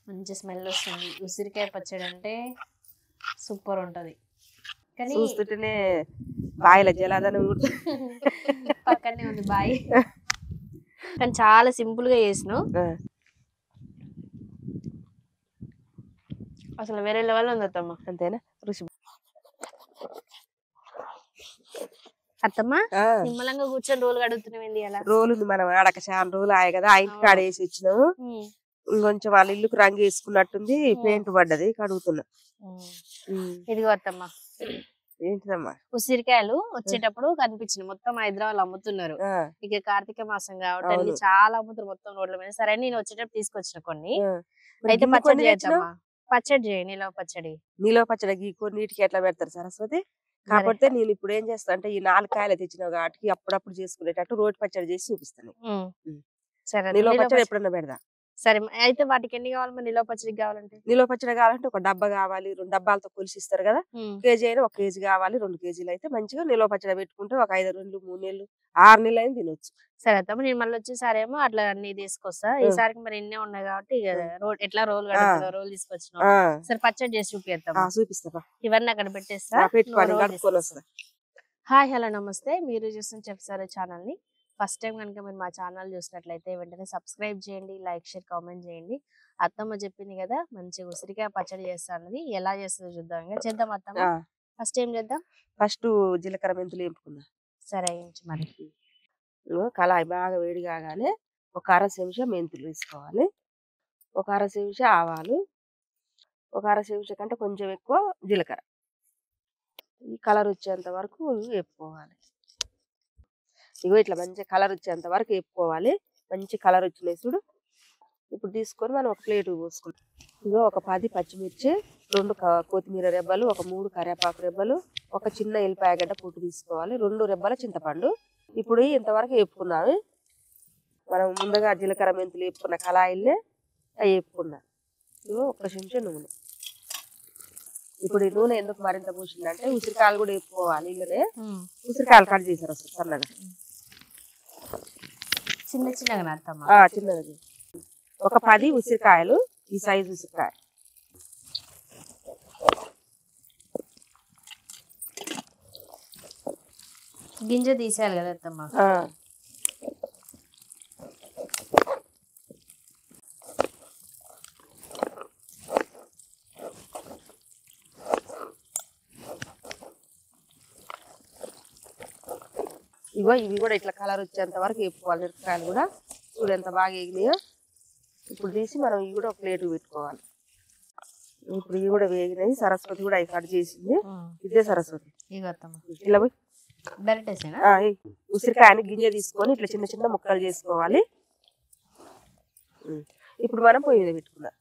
మంచి స్మెల్ వస్తుంది ఉసిరికాయ పచ్చడి అంటే సూపర్ ఉంటది కానీ చూస్తుంటేనే బాయిల జలాదనం కూడా పక్కనే ఉంది బాయ్ కానీ చాలా సింపుల్ గా చేసినావు ఆ, అసలు వేరే లెవెల్ ఉంది అత్తమ్మ అంతేనా రుచి అత్తమ్మ ఆ, నిమ్మలంగా కూర్చొని రోలు కడుగుతున్నావు అలా రోలు మనం ఆడక చాలా రోజులు ఆయ కదా ఆ ఇంటికి ఆడ వేసి వచ్చినాము ఇంకొంచెం వాళ్ళ ఇల్లుకు రంగు వేసుకున్నట్టుంది పెయింట్ పడ్డది కడుగుతున్నా ఉమ్, ఇదిగో అత్తమ్మ ఏంటిదమ్మా ఉసిరికాయలు వచ్చేటప్పుడు కనిపించింది మొత్తం హైదరాబాద్ అమ్ముతున్నారు ఆ, ఇక కార్తీక మాసం కాబట్టి అన్ని అవును. చాలా అమ్ముతారు మొత్తం రోడ్ల మీద సరే నేను వచ్చేటప్పుడు తీసుకొచ్చిన కొన్ని ఆ. మరి అయితే గిన్నె పచ్చడి కొన్ని తెచ్చినావు? చేద్దామా పచ్చడి చేయి నిలవ పచ్చడి నీలో పచ్చడి గీ కొన్నిటికి ఎట్లా పెడతారు సరస్వతి కాకపోతే నేను ఇప్పుడు ఏం చేస్తా అంటే ఈ నాలుగు కాయలు తెచ్చిన వాటికి అప్పుడప్పుడు చేసుకునేటట్టు రోటి పచ్చడి చేసి చూపిస్తాను ఉమ్. ఉమ్. సరే నిలో నిలవ పచ్చడి పచ్చడి- ఎప్పుడన్నా పెడదా సరే అయితే వాటికి ఎన్ని కావాలి మరి నిలవ పచ్చడికి కావాలంటే నిలో పచ్చడి కావాలంటే ఒక డబ్బా కావాలి రెండు డబ్బాలతో కొలిసి ఇస్తారు కదా కేజీ అయినా ఒక కేజీ కావాలి రెండు కేజీలు అయితే మంచిగా నిల్వ పచ్చడి పెట్టుకుంటే ఒక ఐదు రెండు మూడు నెలలు ఆరు నెలలు అయినా తినొచ్చు సరే అత్తమ్మ నేను మళ్ళీ వచ్చేసారేమో అట్లా అన్ని తీసుకొస్తా ఈసారికి మరి ఎన్నే ఉన్నాయి కాబట్టి ఇక రోడ్ ఎట్లా రోల్ కడుగుతా రోల్ తీసుకొచ్చినావు ఆ, సరే పచ్చడి చేసి చూపిస్తాం ఆ, చూపిస్తా ఇవన్నీ అక్కడ పెట్టేస్తా ఆ, పెట్టుకోండి నువ్వు roll కడుక్కొని తీసుకొస్తా. వస్తా హాయ్ హలో నమస్తే మీరు చూస్తున్న చెప్సారా ఛానల్ ని ఫస్ట్ టైం కనుక మీరు మా ఛానల్ చూసినట్లయితే వెంటనే సబ్స్క్రైబ్ చేయండి లైక్ షేర్ కామెంట్ చేయండి అత్తమ్మ చెప్పింది కదా మంచి ఉసిరికాయ పచ్చడి చేస్తా అన్నది ఎలా చేస్తుందో చూద్దాం ఇంకా చేద్దాం అత్తమ్మ ఫస్ట్ ఏం చేద్దాం ఫస్ట్ జీలకర్ర మెంతులు వేపుకుందా సరే వేయించు మరి కళాయి బాగా వేడి కాగానే ఒక అర చెంచా మెంతులు వేసుకోవాలి ఒక అర చెంచా ఆవాలు ఒక అర చెంచా కంటే కొంచెం ఎక్కువ జీలకర్ర ఈ కలర్ వచ్చేంత వరకు వేపుకోవాలి ఇగో ఇట్లా మంచి కలర్ వచ్చేంత వరకు వేపుకోవాలి మంచి కలర్ వచ్చినాయి చూడు ఇప్పుడు తీసుకొని మనం ఒక ప్లేట్ పోసుకుంటాం ఇగో ఒక పది పచ్చిమిర్చి రెండు క- కొత్తిమీర రెబ్బలు ఒక మూడు కరివేపాకు రెబ్బలు ఒక చిన్న ఎల్లిపాయ గడ్డ పుట్టు తీసుకోవాలి రెండు రెబ్బల చింతపండు ఇప్పుడు ఇంతవరకు వేపుకున్నాము మనం ముందుగా జీలకర్ర మెంతులు వేపుకున్న కళాయిల్ని అవి వేపుకున్నాం ఇగో ఒక్క చెంచా నూనె ఇప్పుడు ఈ నూనె ఎందుకు మరింత పూసిందంటే ఉసిరికాయలు కూడా వేపుకోవాలి ఇళ్ళనే ఉసిరికాయలు కట్ చేశారు అసలు సన్నగా చిన్న చిన్నగా అత్తమ్మ ఆ, చిన్నది ఒక పది ఉసిరికాయలు ఈ సైజు ఉసిరికాయ గింజ తీసేయాలి కదా అత్తమ్మ ఆ. ఇగో ఇవి కూడా ఇట్లా కలర్ వచ్చేంత వరకు వేపుకోవాలి మిరపకాయలు కూడా చూడు ఎంత బాగా వేగినాయో ఇప్పుడు తీసి మనం ఇవి కూడా ఒక ప్లేట్ పెట్టుకోవాలి ఇప్పుడు ఇవి కూడా వేగినాయి సరస్వతి కూడా అవి కట్ చేసింది ఇదే సరస్వతి ఇగో అత్తమ్మ ఇలా పోయి డైరెక్ట్ వేసేనా ఆ, ఏయ్. ఉసిరికాయని గింజ తీసుకొని ఇట్లా చిన్న చిన్న ముక్కలు చేసుకోవాలి ఉమ్. ఇప్పుడు మనం పొయ్యి మీద పెట్టుకుందాం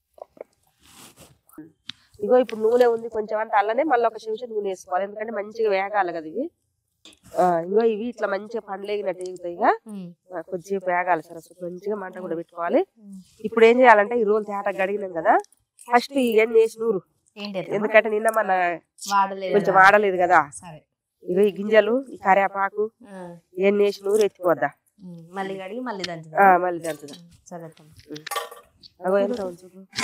ఉమ్. ఇగో ఇప్పుడు నూనె ఉంది కొంచెం అంత అల్లనే మళ్ళీ ఒక నిమిషం నూనె వేసుకోవాలి ఎందుకంటే మంచిగా వేగాలి కదా ఇవి ఆ, ఇగో ఇవి ఇట్లా మంచిగా పండ్లేగినట్టు ఎగుతాయి ఇక ఆ, కొద్దిసేపు వేగాలి సరస్వతి మంచిగా మంట కూడా పెట్టుకోవాలి ఇప్పుడు ఏం చేయాలంటే ఈ రోజు తేట గడిగినాం కదా ఫస్ట్ ఇవన్నీ వేసి నూరు ఏంటి అత్తమ్మ? ఎందుకంటే నిన్న మన వాడలేదు కొంచెం కదా. వాడలేదు కదా సరే ఇగో ఈ గింజలు ఈ కరివేపాకు ఆ. ఇవన్నీ వేసి నూరు ఎత్తిపోద్దా ఉమ్. మళ్ళీ కడిగి మళ్ళీ ఆ, దంచుదా మళ్ళీ దంచుదా సరే అత్తమ్మ అగో ఎంత ఉంచు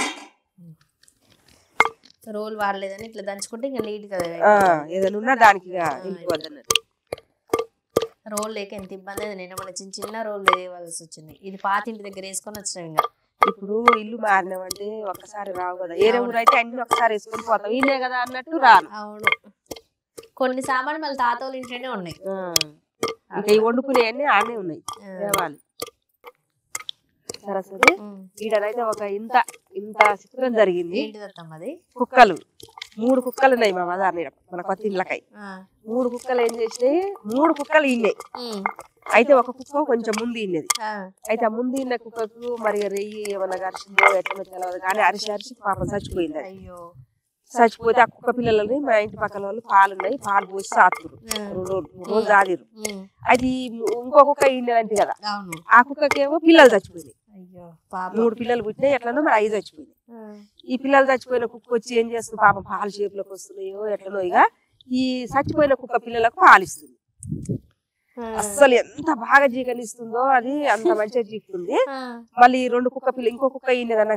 రోల్ వాడలేదని ఇట్లా దంచుకుంటే ఇంకా నీట్ కదా ఆ, ఏదైనా ఉన్నా దానికి ఇక వెళ్ళిపోద్ది అన్నట్టు రోల్ లేక ఎంత ఇబ్బంది అయింది నేను మన చిన్న చిన్న రోల్ వేయవలసి వచ్చింది ఇది పాత ఇంటి దగ్గర వేసుకొని వచ్చినాం ఇంకా ఇప్పుడు ఇల్లు మారినామంటే ఒక్కసారి రావు కదా ఏరే ఊరు అయితే అన్ని ఒకసారి వేసుకొని పోతాం ఇల్లే కదా అన్నట్టు రాను అవును కొన్ని సామాన్లు మళ్ళీ తాత వాళ్ళ ఇంట్లోనే ఉన్నాయి ఆ, ఇంకా ఈ వండుకునేవన్నీ ఆనే ఉన్నాయి తేవాలి సరస్వతి ఉమ్. ఈడనైతే ఒక ఇంత ఇంత చిత్రం జరిగింది ఏంటిది అత్తమ్మ అది కుక్కలు మూడు కుక్కలు ఉన్నాయి మా బజార్ నీడ మన కొత్త ఇళ్ళకై ఆ. మూడు కుక్కలు ఏం చేసినాయి మూడు కుక్కలు ఇన్నాయి ఉమ్. అయితే ఒక కుక్క కొంచెం ముందు ఇన్నది ఆ. అయితే ఆ ముందు ఇన్న కుక్కకు మరి రెయ్యి ఏమన్నా గరిచిందో ఎట్లనో తెలియదు కానీ అరిసి అరిసి పాపం చచ్చిపోయింది అది. అయ్యో చచ్చిపోతే ఆ కుక్క పిల్లలని మా ఇంటి పక్కన వాళ్ళు పాలు ఉన్నాయి పాలు పోసి సాతురు ఆ. రోజు దాదిరు ఉమ్. అది ఇంకో కుక్క ఇన్నదంటే కదా అవును ఆ కుక్కకేమో పిల్లలు చచ్చిపోయినాయి అయ్యో పాప మూడు పిల్లలు పుట్టినాయి ఎట్లనో మరి ఐదు చచ్చిపోయినాయి ఈ పిల్లలు చచ్చిపోయిన కుక్క వచ్చి ఏం చేస్తుంది పాపం పాలు షేపులోకి వస్తున్నాయో ఎట్లనో ఇక ఈ చచ్చిపోయిన కుక్క పిల్లలకు పాలిస్తుంది అస్సలు ఎంత బాగా జీకనిస్తుందో అది అంత మంచిగా జీకుతుంది మళ్ళీ ఈ రెండు కుక్క పిల్ల ఇంకో కుక్క ఈయనదన్న కదా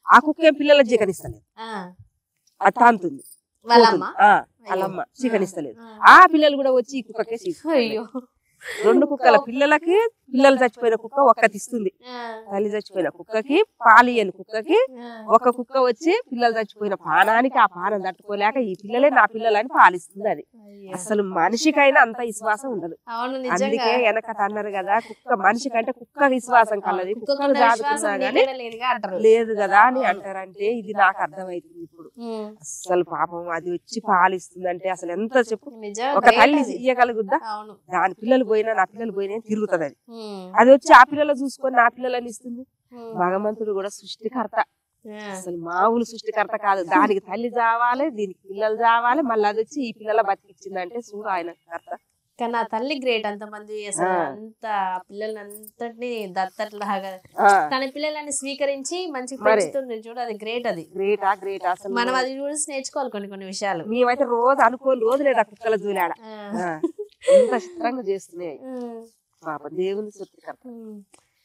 ఆ కుక్క ఏం పిల్లల చికెనిస్తలేదు ఆ, అది తాంతుంది వాళ్ళమ్మ ఆ, వాళ్ళమ్మ చికెనిస్తలేదు ఆ. ఆ పిల్లలు కూడా వచ్చి ఈ కుక్కకే చీకుతున్నాయి. అయ్యో రెండు కుక్కల పిల్లలకి పిల్లలు చచ్చిపోయిన కుక్క ఒక్కటి ఇస్తుంది ఆ, తల్లి చచ్చిపోయిన కుక్కకి పాలియని కుక్కకి ఆ. ఒక కుక్క వచ్చి పిల్లలు చచ్చిపోయిన పానానికి ఆ పానం తట్టుకోలేక ఈ పిల్లలే నా పిల్లలని పాలిస్తుంది అది అయ్యో. అసలు మనిషికైనా అంత విశ్వాసం ఉండదు అవును అందుకే నిజంగా వెనకట అన్నారు కదా కుక్క మనిషి కంటే కుక్క విశ్వాసం కలది కుక్కలు కుక్కకున్న దాదుకున్నా విశ్వాసం గానీ నీకైనా లేదుగా అంటారు లేదు కదా అని అంటారంటే ఇది నాకు అర్థమైతుంది ఇప్పుడు ఉమ్. అసలు పాపం అది వచ్చి పాలిస్తుంది అంటే అసలు ఎంత చెప్పు నిజం ఒక తల్లి ఇయ్యగలుగుద్దా అవును దాని పిల్లలు పోయినా నా పిల్లలు పోయినా తిరుగుతుంది అది ఉమ్. అది వచ్చి ఆ పిల్లలు చూసుకొని నా పిల్లలని ఇస్తుంది ఉమ్. భగవంతుడు కూడా సృష్టికర్త ఆ. అసలు మామూలు సృష్టికర్త కాదు దానికి తల్లి చావాలి దీనికి పిల్లలు చావాలి మళ్ళీ అది వచ్చి ఈ పిల్లల బతికిచ్చిందంటే చూడు ఆయన కర్త కానీ ఆ తల్లి గ్రేట్ అంతమంది అసలు ఆ. అంత పిల్లల్ని అంతటిని దత్తట్లాగా ఆ, తన పిల్లలని స్వీకరించి మంచిగా మరి. పెంచుతుంది చూడు అది గ్రేట్ అది గ్రేటా గ్రేట్ అసలు మనం అది చూసి నేర్చుకోవాలి కొన్ని కొన్ని విషయాలు మేమైతే రోజు అనుకోని రోజు లేదు ఆ కుక్కల జూలాడ ఆ. ఆ, ఎంత చిత్రంగా చేస్తున్నాయి ఉమ్. పాప దేవుని సృష్టికర్త ఉమ్.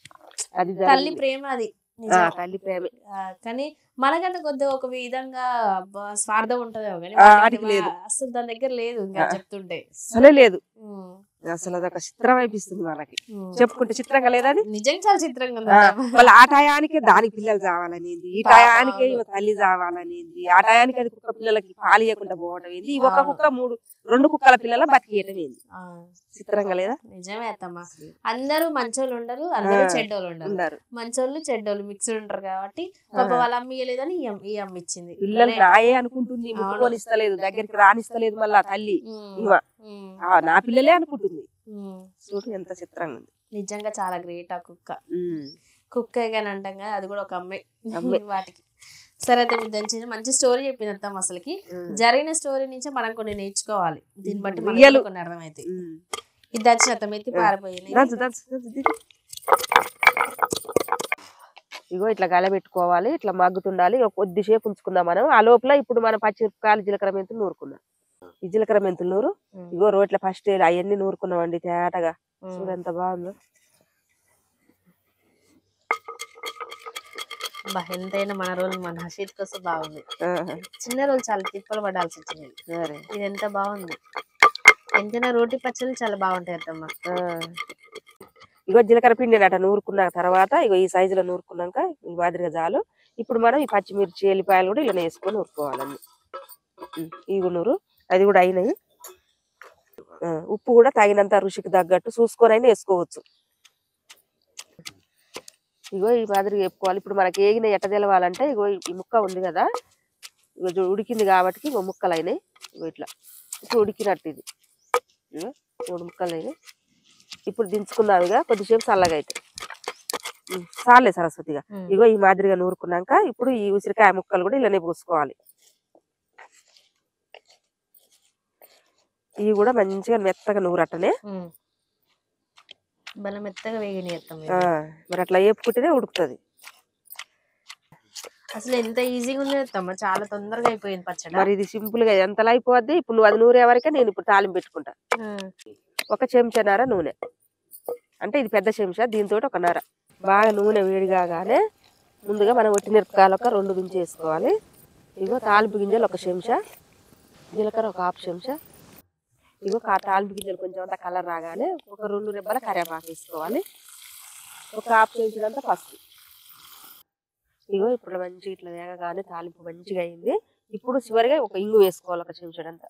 అది తల్లి జరిగింది. ప్రేమ అది ఆ, నిజం. తల్లి ప్రేమ ఆ, కానీ మనకంటే కొద్దిగా ఒక విధంగా అబ్బా, స్వార్థం ఉంటదేమో కానీ ఆ, వాటికి వాటికి లేదు. అసలు దాని దగ్గర లేదు ఇంకా ఆ. చెప్తుంటే అసలే లేదు ఉమ్. అసలు అదొక చిత్రం అయిపిస్తుంది మనకి ఉమ్. చెప్పుకుంటే చిత్రంగా లేదని నిజంగా చాలా చిత్రంగా ఉంది ఆ, అత్తమ్మ. వాళ్ళ ఆ టయానికే దానికి పిల్లలు చావాలనేది ఈ పాపం, టయానికే అవును. ఈమె తల్లి చావాలనేది ఆ టయానికి అది కుక్క పిల్లలకి పాలియకుండా పోవడం ఏంది ఈ ఒక అవును. కుక్క మూడు రెండు కుక్కల పిల్లల బతికేయటం ఏంది ఆ, చిత్రంగా లేదా నిజమే అత్తమ్మ అందరూ మంచోళ్ళు ఉండరు అందరూ ఆ, చెడ్డోళ్ళు ఉండరు ఉన్నారు మంచోళ్ళు చెడ్డోళ్ళు మిక్స్డ్ ఉంటారు కాబట్టి పాప వాళ్ళ అమ్మ ఇయ్యలేదని ఈ అమ్మ- ఈ అమ్మ ఇచ్చింది పిల్లలు Correct. నాయే అనుకుంటుంది ముట్టుకొని ఇస్తలేదు దగ్గరికి రానిస్తలేదు మళ్ళీ ఆ తల్లి ఉమ్, ఈమె. ఉమ్, ఆ, నా పిల్లలే అనుకుంటుంది ఉమ్. చూడు ఎంత చిత్రంగా ఉంది నిజంగా చాలా గ్రేట్ ఆ కుక్క ఉమ్. కుక్క కానీ అంటాం కదా అది కూడా ఒక అమ్మే అమ్మే. వాటికి సరే అయితే మీరు దాని చిన్న మంచి స్టోరీ చెప్పిన అత్తమ్మ అసలుకి ఉమ్. జరిగిన స్టోరీ నుంచి మనం కొన్ని నేర్చుకోవాలి దీన్ని బట్టి మనకి Real. కూడా కొన్ని అర్థమైతాయి ఉమ్. ఇది దాచి అత్తం ఎత్తి పారిపోయినాయి దంచు, దంచు, దంచు, దిగు. ఇగో ఇట్లా గలబెట్టుకోవాలి ఇట్లా మగ్గుతుండాలి ఒక కొద్దిసేపు ఉంచుకుందాం మనం ఆ లోపల ఇప్పుడు మనం పచ్చిమిరపకాయలు జీలకర్ర మెంతులు నూరుకున్నాం ఈ జీలకర్ర మెంతులు నూరు ఉమ్. ఇగో రోట్ల ఫస్ట్ అవన్నీ నూరుకున్నాం అండి తేటగా ఉమ్. చూడు ఎంత బాగుందో బా, ఎంతైనా మన రోజులు మన హషీద్ కోసం బాగుంది ఆహా. చిన్న రోజు చాలా తిప్పలు పడాల్సి వచ్చింది సరే ఇది ఎంత బాగుంది ఎంతైనా రోటి పచ్చళ్ళు చాలా బాగుంటాయి అత్తమ్మ ఆ. ఇగో జీలకర్ర పిండి అట నూరుకున్న తర్వాత ఇగో ఈ సైజులో నూరుకున్నాక ఈ మాదిరిగా చాలు ఇప్పుడు మనం ఈ పచ్చిమిర్చి ఎల్లిపాయలు కూడా ఇలా వేసుకొని నూరుకోవాలన్నీ ఉమ్, ఇవి నూరు అది కూడా అయినాయి ఆ, ఉప్పు కూడా తగినంత రుచికి తగ్గట్టు చూసుకొని అయినా వేసుకోవచ్చు ఇగో ఈ మాదిరిగా వేపుకోవాలి ఇప్పుడు మనకి ఏగిన ఎట్ట తెలవాలంటే ఇగో ఈ- ఈ ముక్క ఉంది కదా ఇగో చూ- ఉడికింది కాబట్టి ఇగో ముక్కలు అయినాయి ఇగో ఇట్లా ఇప్పుడు ఉడికినట్టు ఇది ఇగో మూడు ముక్కలు అయినాయి ఇప్పుడు దించుకున్నావు ఇక కొద్దిసేపు చల్లగా అయితే ఉమ్, చాలే సరస్వతిగా ఉమ్. ఇగో ఈ మాదిరిగా నూరుకున్నాక ఇప్పుడు ఈ ఉసిరికాయ ముక్కలు కూడా ఇలానే పోసుకోవాలి ఇవి కూడా మంచిగా మెత్తగా నూరట్టనే ఉమ్. భలే మెత్తగా వేగినాయి అత్తమ్మ ఆ, ఇవి. మరి అట్లా వేపుకుంటేనే ఉడుకుతుంది అసలు ఎంత ఈజీగా ఉంది అత్తమ్మ చాలా తొందరగా అయిపోయింది పచ్చడి మరి ఇది సింపుల్ గా ఎంతలా అయిపోద్ది ఇప్పుడు నువ్వు అది నూరే వరకే నేను ఇప్పుడు తాలింపు పెట్టుకుంటా ఒక చెంచానర నూనె అంటే ఇది పెద్ద చెంచా దీంతో ఒక నర బాగా నూనె వేడి కాగానే ముందుగా మనం ఒట్టి మిరపకాయలు ఒక రెండు గింజ వేసుకోవాలి ఇగో తాలింపు గింజలు ఒక చెంచా జీలకర్ర ఒక హాఫ్ చెంచా ఇగో కా తాలింపు గింజలు కొంచెం అంత కలర్ రాగానే ఒక రెండు రెబ్బల కరివేపాకు వేసుకోవాలి ఒక హాఫ్ చెంచా పసుపు ఇగో ఇప్పుడు మంచిగా ఇట్లా వేగగానే తాలింపు మంచిగా అయింది ఇప్పుడు చివరిగా ఒక ఇంగు వేసుకోవాలి ఒక చెంచాడంతా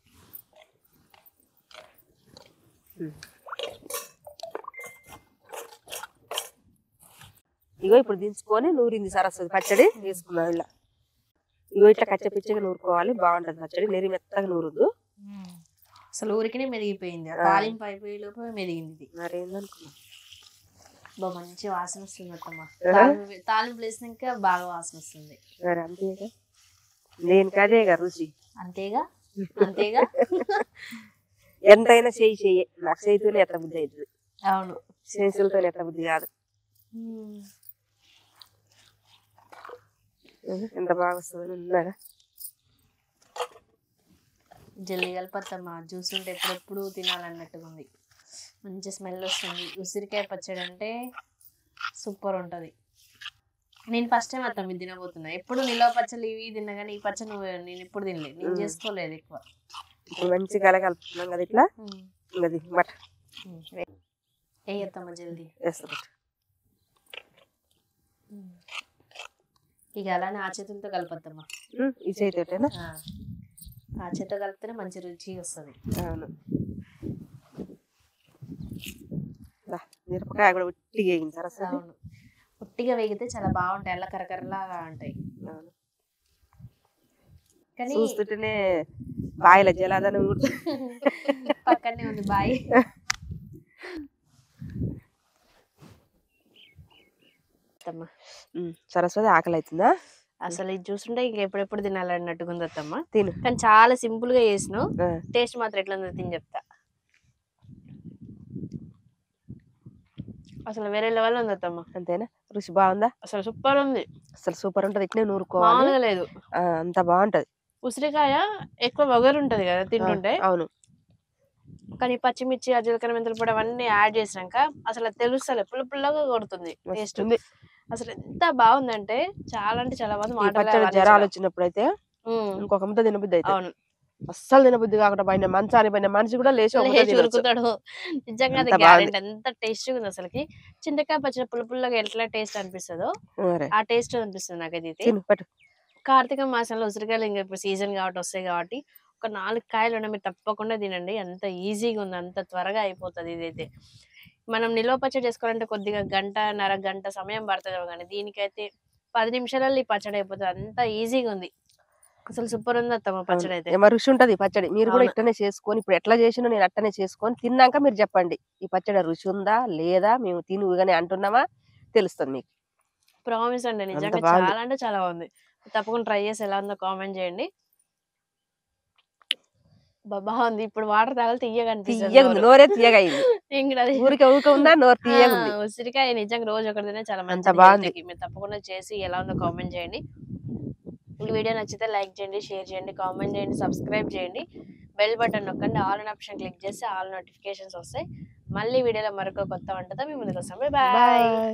ఇగో ఇప్పుడు దించుకొని నూరింది సరస్వతి పచ్చడి వేసుకున్నాం ఇలా ఇగో ఇట్లా కచ్చపిచ్చగా నూరుకోవాలి బాగుంటది పచ్చడి నెరి మెత్తగా నూరుద్దు ఉమ్. అసలు ఊరికనే మెదిగిపోయింది ఆ ఆ. తాలింపు అయిపోయే లోపు మెదిగింది ఇది మరి ఏందనుకున్నా బా మంచి వాసన వస్తుంది అత్తమ్మ ఆ? తాలింపు తాలింపు వేసినాక బాగా వాసన వస్తుంది మరి అంతేగా దేనికి అదేగా రుచి అంతేగా అంతేగా ఎంతైనా చేయి చెయ్యి నాకు చేయితోనే ఎట్ల బుద్ధి అవుతుంది అవును చేతులతో ఎట్ల బుద్ధి కాదు ఉమ్. ఎంత బాగా వస్తుంది ఉన్నారా జల్లి కలపత్తమ్మ జ్యూస్ ఉంటే ఎప్పుడెప్పుడు తినాలన్నట్టుగా ఉంది మంచి స్మెల్ వస్తుంది ఉసిరికాయ పచ్చడి అంటే సూపర్ ఉంటుంది నేను ఫస్ట్ టైం అత్తం ఇది తినబోతున్నా ఎప్పుడు నిలవ పచ్చళ్ళు ఇవి తిన్నా కానీ ఈ పచ్చ నువ్వు నేను ఎప్పుడు తినలేదు నేను మ్మ్. చేసుకోలేదు ఎక్కువ ఇప్పుడు మంచి కల కలుపుతున్నాం కదా ఇట్లా ఇంకా అది మట ఏ అత్తమ్మ జల్దీ వేస్తాం ఇక అలానే ఆ చేతులతో కలపత్తమ్మా ఉమ్, ఈ చేతితోటేనా ఆ. ఆ చేతితో కలిపితేనే మంచి రుచి వస్తుంది అవును రా, మిరపకాయ కూడా ఉట్టిగా వేయించారు అసలు అవును ఉట్టిగా వేగితే చాలా బాగుంటాయి అలా కరకరలాగా ఉంటాయి అవును. కానీ చూస్తుంటేనే బాయిల జలాదనం కూడా పక్కనే ఉంది బాయ్ అత్తమ్మ ఉమ్, సరస్వతి ఆకలి అవుతుందా అసలు ఇది చూస్తుంటే ఇంక ఎప్పుడెప్పుడు తినాలన్నట్టుగా ఉంది అత్తమ్మ తిను కానీ చాలా సింపుల్ గా చేసినావు ఆ, టేస్ట్ మాత్రం ఎట్లా ఉందో తిని చెప్తా అసలు వేరే లెవెల్ ఉంది అత్తమ్మ అంతేనా రుచి బాగుందా అసలు సూపర్ ఉంది అసలు సూపర్ ఉంటది ఇట్లనే నూరుకోవాలి మామూలుగా లేదు ఆ, అంత బాగుంటది ఉసిరికాయ ఎక్కువ వగరు ఉంటది కదా ఆ, తింటుంటే అవును కానీ పచ్చిమిర్చి ఆ జీలకర్ర మెంతులు కూడా అవన్నీ యాడ్ చేసినాక అసలు అది తెలుస్తలే పుల్ల పుల్లగా కొడుతుంది టేస్ట్ వస్తుంది. అసలు ఎంత బాగుందంటే చాలా అంటే చాలా బాగుంది ఈ మాటలు పచ్చడి అవన్నీ జ్వరాలు చాలా- వచ్చినప్పుడు అయితే ఉమ్, ఇంకొక ముద్ద తినబుద్ధి అయితే అవును అస్సలు తినబుద్ధి కాకుండా పైన మంచాన్ని పైన మనిషి కూడా లేచి ఒక ముద్ద లేచి తినొచ్చు. ఉరుకుతాడు నిజంగా అది అంత బాగుంది. గ్యారెంటీ ఎంత టేస్ట్ ఉంది అసలుకి చింతకాయ పచ్చడి పుల్ల పుల్లగా ఎట్లా టేస్ట్ అనిపిస్తుందో మరే. ఆ టేస్ట్ అనిపిస్తుంది నాకు అది తిను పట్టు కార్తీక మాసంలో ఉసిరికాయలు ఇంకా ఇప్పుడు సీజన్ కాబట్టి వస్తాయి కాబట్టి ఒక నాలుగు కాయలు ఉన్నాయి మీరు తప్పకుండా తినండి అంత ఈజీగా ఉంది అంత త్వరగా అయిపోతుంది ఇదైతే మనం నిల్వ పచ్చడి చేసుకోవాలంటే కొద్దిగా గంట నర గంట సమయం పడుతుంది కానీ దీనికైతే పది నిమిషాలలో ఈ పచ్చడి అయిపోతుంది అంత ఈజీగా ఉంది అసలు సూపర్ ఉంది అత్తమ్మ పచ్చడి అయితే ఏమో రుచి ఉంటది ఈ పచ్చడి మీరు కూడా అవును. ఇట్టనే చేసుకొని ఇప్పుడు ఎట్లా చేసినో నేను అట్టనే చేసుకొని తిన్నాక మీరు చెప్పండి ఈ పచ్చడి రుచి ఉందా లేదా మేము తిను ఇవన్నీ అంటున్నామా తెలుస్తుంది మీకు ప్రామిస్ అండి నిజంగా బాగుంది. చాలా అంటే చాలా బాగుంది తప్పకుండా ట్రై చేసి ఎలా ఉందో కామెంట్ చేయండి బా- బాగుంది ఇప్పుడు వాటర్ తాగితే తీయగా అనిపిస్తుంది తీయగా ఉంది నోరు. నోరే తీయగా అయింది నేను కూడా అదే ఊరికే ఊరికే ఉందా నోరు తీయగా ఉంది ఆ, ఉసిరికాయ నిజంగా రోజు ఒకటి తినే చాలా అంత మంచిది బాగుంది. health కి. మీరు తప్పకుండా చేసి ఎలా ఉందో కామెంట్ చేయండి ఈ వీడియో నచ్చితే లైక్ చేయండి షేర్ చేయండి కామెంట్ చేయండి సబ్స్క్రైబ్ చేయండి బెల్ బటన్ నొక్కండి ఆల్ అన్ ఆప్షన్ క్లిక్ చేస్తే ఆల్ నోటిఫికేషన్స్ వస్తాయి మళ్ళీ వీడియోలో మరొక కొత్త వంటతో మీ ముందుకు వస్తాం బాయ్ బాయ్